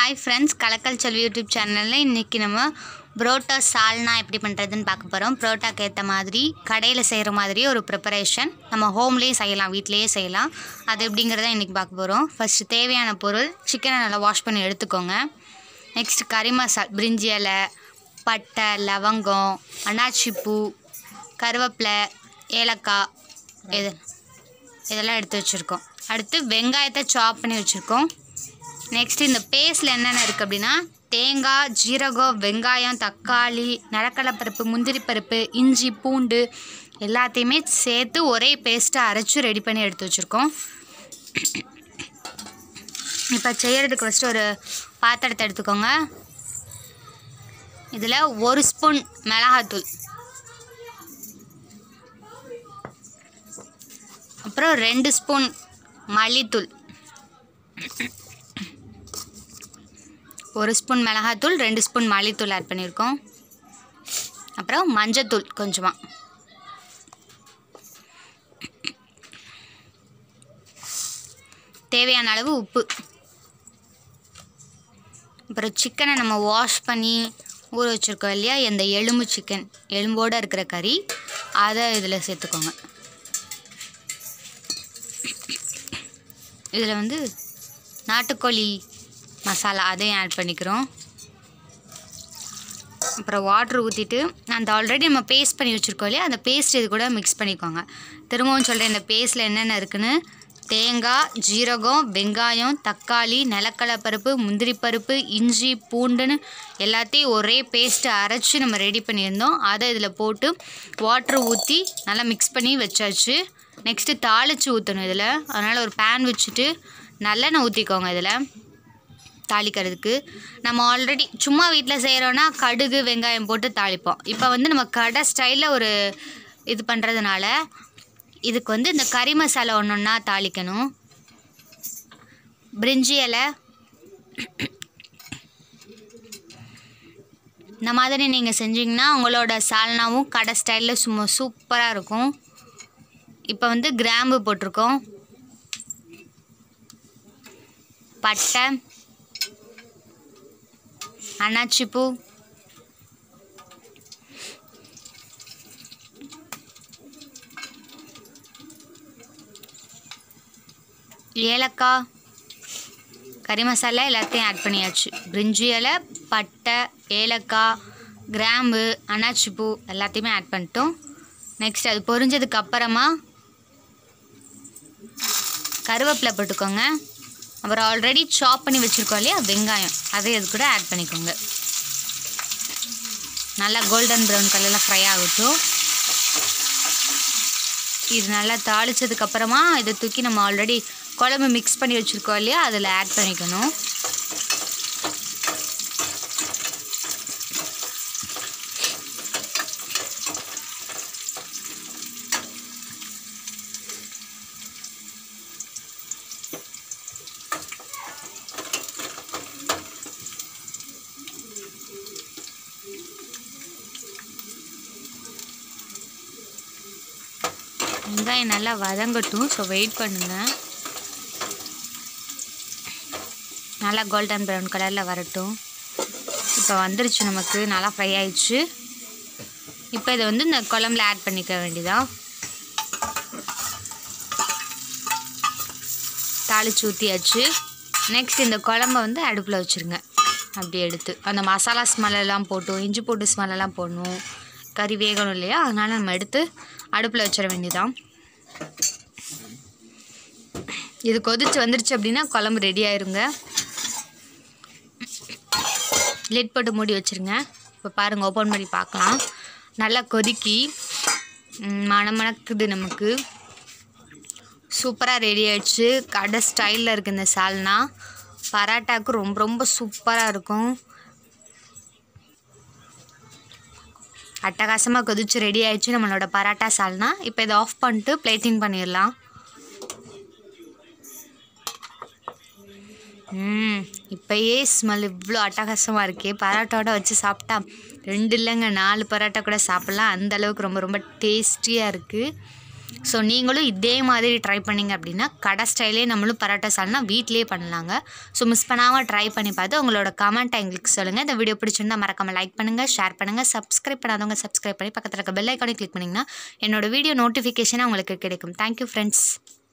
hi friends கலக்கல் செல்வி YouTube சேனலில் இன்றைக்கி நம்ம புரோட்டா சால்னா எப்படி பண்ணுறதுன்னு பார்க்க போகிறோம் புரோட்டாக்கு ஏற்ற மாதிரி கடையில் செய்கிற மாதிரி ஒரு ப்ரிப்பரேஷன் நம்ம ஹோம்லேயே செய்யலாம் வீட்டிலேயே செய்யலாம் அது எப்படிங்கிறத இன்றைக்கி பார்க்க போகிறோம் ஃபஸ்ட்டு தேவையான பொருள் சிக்கனை நல்லா வாஷ் பண்ணி எடுத்துக்கோங்க நெக்ஸ்ட் கறி மசால் பிரிஞ்சி இலை பட்டை லவங்கம் அன்னாச்சி பூ கருவேப்பிலை ஏலக்காய் இது இதெல்லாம் எடுத்து வச்சுருக்கோம் அடுத்து வெங்காயத்தை சாப் பண்ணி வச்சுருக்கோம் நெக்ஸ்ட் இந்த பேஸ்டில் என்னென்ன இருக்குது அப்படின்னா தேங்காய் ஜீரகம் வெங்காயம் தக்காளி நிலக்கடலைப்பருப்பு முந்திரி பருப்பு இஞ்சி பூண்டு எல்லாத்தையுமே சேர்த்து ஒரே பேஸ்ட்டை அரைச்சி ரெடி பண்ணி எடுத்து வச்சுருக்கோம் இப்போ செய்யறதுக்கு ஃபஸ்ட்டு ஒரு பாத்திரத்தை எடுத்துக்கோங்க இதில் ஒரு ஸ்பூன் மிளகாத்தூள் அப்புறம் ரெண்டு ஸ்பூன் மல்லித்தூள் ஒரு ஸ்பூன் மிளகாத்தூள் ரெண்டு ஸ்பூன் மல்லித்தூள் ஆட் பண்ணியிருக்கோம் அப்புறம் மஞ்சத்தூள் கொஞ்சமாக தேவையான அளவு உப்பு அப்புறம் சிக்கனை நம்ம வாஷ் பண்ணி ஊற வச்சுருக்கோம் இல்லையா இந்த எலும்பு சிக்கன் எலும்போடு இருக்கிற கறி அதை இதில் சேர்த்துக்கோங்க இதில் வந்து நாட்டுக்கோழி மசாலா அதையும் ஆட் பண்ணிக்கிறோம் அப்புறம் வாட்ரு ஊற்றிட்டு அந்த ஆல்ரெடி நம்ம பேஸ்ட் பண்ணி வச்சுருக்கோம் இல்லையா அந்த பேஸ்ட் இது கூட மிக்ஸ் பண்ணிக்கோங்க திரும்பவும் சொல்கிறேன் இந்த பேஸ்ட்டில் என்னென்ன இருக்குன்னு தேங்காய் ஜீரகம் வெங்காயம் தக்காளி நிலக்கடலை பருப்பு முந்திரி பருப்பு இஞ்சி பூண்டுன்னு எல்லாத்தையும் ஒரே பேஸ்ட்டு அரைச்சி நம்ம ரெடி பண்ணியிருந்தோம் அதை இதில் போட்டு வாட்ரு ஊற்றி நல்லா மிக்ஸ் பண்ணி வச்சாச்சு நெக்ஸ்ட்டு தாளித்து ஊற்றணும் இதில் அதனால் ஒரு பேன் வச்சுட்டு நல்லெண்ணெய் ஊற்றிக்கோங்க இதில் தாளிக்கிறதுக்கு நம்ம ஆல்ரெடி சும்மா வீட்டில் செய்கிறோன்னா கடுகு வெங்காயம் போட்டு தாளிப்போம் இப்போ வந்து நம்ம கடை ஸ்டைலில் ஒரு இது பண்ணுறதுனால இதுக்கு வந்து இந்த கறி மசாலா ஒன்று ஒன்றா தாளிக்கணும் பிரிஞ்சி இலை இந்த மாதிரி நீங்கள் செஞ்சிங்கன்னா உங்களோட சால்னாவும் கடை ஸ்டைலில் சும்மா சூப்பராக இருக்கும் இப்போ வந்து கிராம்பு போட்டிருக்கோம் பட்டை அன்னாச்சிப்பூ ஏலக்காய் கறி மசாலா எல்லாத்தையும் ஆட் பண்ணியாச்சு பிரிஞ்சி இலை பட்டை ஏலக்காய் கிராம்பு அன்னாச்சிப்பூ எல்லாத்தையுமே ஆட் பண்ணிட்டோம் நெக்ஸ்ட் அது பொரிஞ்சதுக்கு அப்புறமா கருவேப்பிலை போட்டுக்கோங்க அப்புறம் ஆல்ரெடி சாப் பண்ணி வச்சுருக்கோம் இல்லையா வெங்காயம் அதை இது கூட ஆட் பண்ணிக்கோங்க நல்லா கோல்டன் ப்ரௌன் கலரில் ஃப்ரை ஆகட்டும் இது நல்லா தாளிச்சதுக்கு அப்புறமா இதை தூக்கி நம்ம ஆல்ரெடி குழம்பு மிக்ஸ் பண்ணி வச்சுருக்கோம் இல்லையா அதில் ஆட் பண்ணிக்கணும் வெங்காயம் நல்லா வதங்கட்டும் ஸோ வெயிட் பண்ணுங்கள் நல்லா கோல்டன் ப்ரௌன் கலரில் வரட்டும் இப்போ வந்துருச்சு நமக்கு நல்லா ஃப்ரை ஆயிடுச்சு இப்போ இதை வந்து இந்த குழம்புல ஆட் பண்ணிக்க வேண்டியதான் தாளிச்சு ஊற்றியாச்சு நெக்ஸ்ட் இந்த குழம்ப வந்து அடுப்பில் வச்சுருங்க அப்படி எடுத்து அந்த மசாலா ஸ்மெல்லாம் போட்டும் இஞ்சி போட்டு ஸ்மெல்லாம் போடணும் கறி வேகணும் இல்லையா அதனால் நம்ம எடுத்து அடுப்பில் வச்சிட வேண்டியதான் இது கொதிச்சு வந்துருச்சு அப்படின்னா குழம்பு ரெடி ஆயிருங்க லிட் போட்டு மூடி வச்சுருங்க இப்போ பாருங்கள் ஓப்பன் பண்ணி பார்க்கலாம் நல்லா கொதிக்கி ம், மணம் மணக்குது நமக்கு சூப்பராக ரெடி ஆயிடுச்சு கடை ஸ்டைலில் இருக்குது இந்த சால்னா பராட்டாவுக்கு ரொம்ப ரொம்ப சூப்பராக இருக்கும் அட்டகாசமாக கொதிச்சு ரெடி ஆயிடுச்சு நம்மளோட பராட்டா சால்னா இப்போ இதை ஆஃப் பண்ணிட்டு பிளேட்டிங் பண்ணிடலாம் ம் இப்போயே ஸ்மெல் இவ்வளோ அட்டகாசமாக இருக்கே பரோட்டாவோட வச்சு சாப்பிட்டா ரெண்டு இல்லைங்க நாலு பரோட்டா கூட சாப்பிட்லாம் அந்த அளவுக்கு ரொம்ப ரொம்ப டேஸ்டியாக இருக்குது ஸோ நீங்களும் இதே மாதிரி ட்ரை பண்ணீங்க அப்படின்னா கடை ஸ்டைலே நம்மளும் பரோட்டா சால்னா வீட்லேயே பண்ணலாங்க ஸோ மிஸ் பண்ணாமல் ட்ரை பண்ணி பார்த்து உங்களோட கமெண்ட்டை எங்களுக்கு சொல்லுங்கள் இந்த வீடியோ பிடிச்சிருந்தா மறக்காமல் லைக் பண்ணுங்கள் ஷேர் பண்ணுங்கள் சப்ஸ்கிரைப் பண்ணாதவங்க சப்ஸ்கிரைப் பண்ணி பக்கத்தில் இருக்க பெல் ஐக்கானே கிளிக் பண்ணிங்கன்னா என்னோட வீடியோ நோட்டிஃபிகேஷனாக உங்களுக்கு கிடைக்கும் தேங்க்யூ ஃப்ரெண்ட்ஸ்